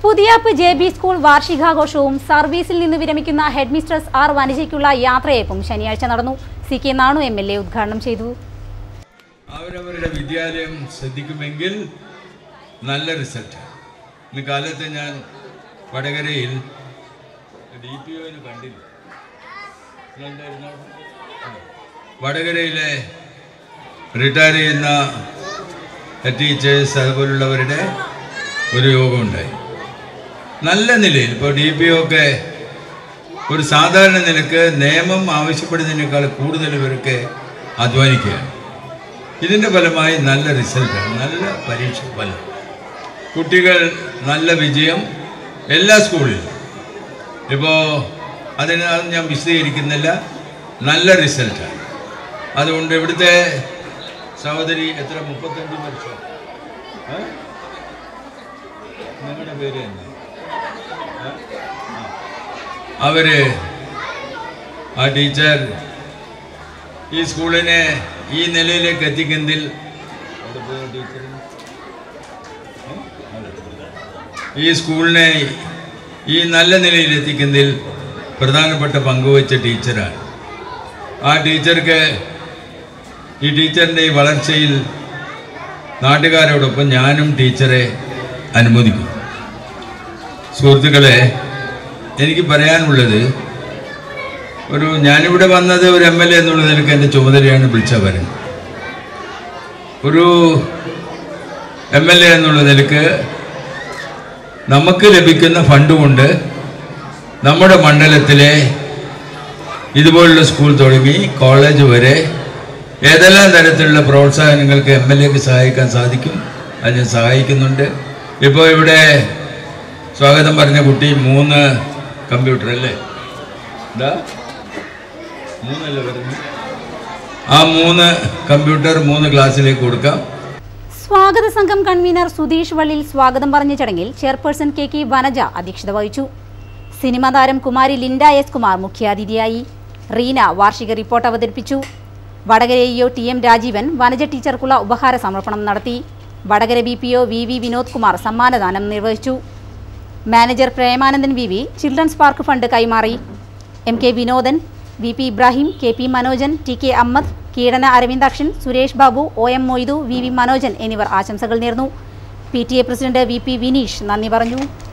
പുതിയാപ്പ് J B school വാർഷികാഘോഷവും സർവീസിൽ നിന്ന് വിരമിക്കുന്ന ഹെഡ് മിസ്ട്രസ് ആർ വനജയ്ക്കുള്ള യാത്രയയപ്പും ശനിയാഴ്ച നടന്നു C K Nanu M L A ഉദ്ഘാടനം ചെയ്തു അവരവരുടെ വിദ്യാലയം ശ്രദ്ധിക്കുമെങ്കിൽ നല്ല റിസൾട്ട് ഇന്ന് കാലത്ത് ഞാൻ വടകരയിൽ ഡി പി ഒന് കണ്ടില്ല നിങ്ങളുണ്ടായിരുന്നോ? ആ. വടകരയിലെ റിട്ടയർ ചെയ്യുന്ന ടീച്ചേഴ്സ് അതുപോലുള്ളവരുടെ ഒരു യോഗമുണ്ടായി നല്ല നിലയിൽ ഇപ്പോൾ ഡി പി ഒക്കെ ഒരു സാധാരണ നിലക്ക് നിയമം ആവശ്യപ്പെടുന്നതിനേക്കാൾ കൂടുതൽ ഇവർക്ക് അധ്വാനിക്കുകയാണ് ഇതിൻ്റെ ഫലമായി നല്ല റിസൾട്ടാണ് നല്ല പരീക്ഷ ഫലം കുട്ടികൾ നല്ല വിജയം എല്ലാ സ്കൂളിലും ഇപ്പോൾ അതിന് അത് ഞാൻ വിശദീകരിക്കുന്നില്ല നല്ല റിസൾട്ടാണ് അതുകൊണ്ട് ഇവിടുത്തെ സഹോദരി എത്ര മുപ്പത്തഞ്ച് വർഷം ഏ? നിങ്ങളുടെ പേര് എന്താ ഏ? ആ. അവര് ആ ടീച്ചർ ഈ സ്കൂളിനെ ഈ നിലയിലേക്ക് എത്തിക്കുന്നതിൽ അവിടെ പോയ ടീച്ചർ ഈ സ്കൂളിനെ ഈ നല്ല നിലയിൽ എത്തിക്കുന്നതിൽ പ്രധാനപ്പെട്ട പങ്കുവച്ച ടീച്ചറാണ് ആ ടീച്ചർക്ക് ഈ ടീച്ചറിൻ്റെ ഈ വളർച്ചയിൽ നാട്ടുകാരോടൊപ്പം ഞാനും ടീച്ചറെ അനുമോദിക്കും സുഹൃത്തുക്കളെ എനിക്ക് പറയാനുള്ളത് ഒരു ഞാനിവിടെ വന്നത് ഒരു എം എൽ എ എന്നുള്ള നിലക്ക് എൻ്റെ ചുമതലയാണ് വിളിച്ചാൽ വരുന്നത് ഒരു എം എൽ എ എന്നുള്ള നിലക്ക് നമുക്ക് ലഭിക്കുന്ന ഫണ്ട് കൊണ്ട് നമ്മുടെ മണ്ഡലത്തിലെ ഇതുപോലുള്ള സ്കൂൾ തുടങ്ങി കോളേജ് വരെ ഏതെല്ലാം തരത്തിലുള്ള പ്രോത്സാഹനങ്ങൾക്ക് എം എൽ എക്ക് സഹായിക്കാൻ സാധിക്കും അത് ഞാൻ സഹായിക്കുന്നുണ്ട് ഇപ്പോൾ ഇവിടെ സ്വാഗതം പറഞ്ഞ കുട്ടി മൂന്ന് കമ്പ്യൂട്ടർ അല്ലേ എന്താ മൂന്നല്ലേ പറഞ്ഞു ആ മൂന്ന് കമ്പ്യൂട്ടർ മൂന്ന് ക്ലാസ്സിലേക്ക് കൊടുക്കാം സ്വാഗത സംഘം കൺവീനർ സുധീഷ് വള്ളിൽ സ്വാഗതം പറഞ്ഞ ചടങ്ങിൽ ചെയർപേഴ്സൺ കെ കെ വനജ അധ്യക്ഷത വഹിച്ചു സിനിമാ താരം കുമാരി ലിൻഡ എസ് കുമാർ മുഖ്യാതിഥിയായി റീന വാർഷിക റിപ്പോർട്ട് അവതരിപ്പിച്ചു Vadakara EO T M Rajeevan Vanaja ടീച്ചർക്കുള്ള ഉപഹാര സമർപ്പണം നടത്തി Vadakara B P O V V Vinod Kumar സമ്മാനദാനം നിർവഹിച്ചു manager Premanandan V V children's park fund കൈമാറി M K Vinodan V P Ibrahim K P Manojan T K Ahammed കീടന Aravindakshan Suresh Babu O M Moidu V V Manojan എന്നിവർ ആശംസകൾ നേർന്നു P T A president V P Vineesh നന്ദി പറഞ്ഞു